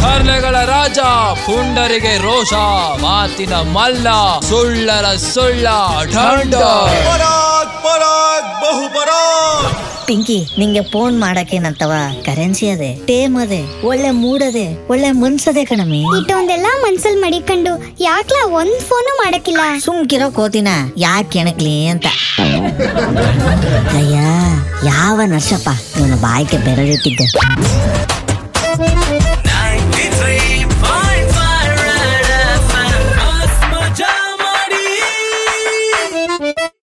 ತರ್ಲೆಗಳ ರಾಜ ಪುಂಡರಿಗೆ ರೋಷ ಮಾತಿನ ಮಲ್ಲ ಸುಳ್ಳರ ಸುಳ್ಳ ಢಂಡ ಪರಾಗ್ ಪರಾಗ್ ಬಹು ಪರಾಗ್ ಪಿಂಕಿ ನಿಂಗೆ ಫೋನ್ ಮಾಡಕ್ಕೇನಂತವ ಕರೆನ್ಸಿ ಅದೇ ಟೇಮ್ ಅದೇ ಒಳ್ಳೆ ಮೂಡ್ ಅದೇ ಒಳ್ಳೆ ಮನ್ಸದೆ ಕಣಮಿ ಇಟ್ಟೊಂದೆಲ್ಲ ಮನ್ಸಲ್ ಮಡಿಕೊಂಡು ಯಾಕ್ಲಾ ಒಂದ್ ಫೋನು ಮಾಡಕ್ಕಿಲ್ಲ ಸುಮ್ಕಿರೋ ಕೋತಿನ ಯಾಕೆ ಕೆಣಕ್ಲಿ ಅಂತ ಅಯ್ಯ ಯಾವ ನರ್ಸಪ್ಪ ಇವನ ಬಾಯಿಗೆ ಬೆರಳಿಟ್ಟಿದ್ದೆ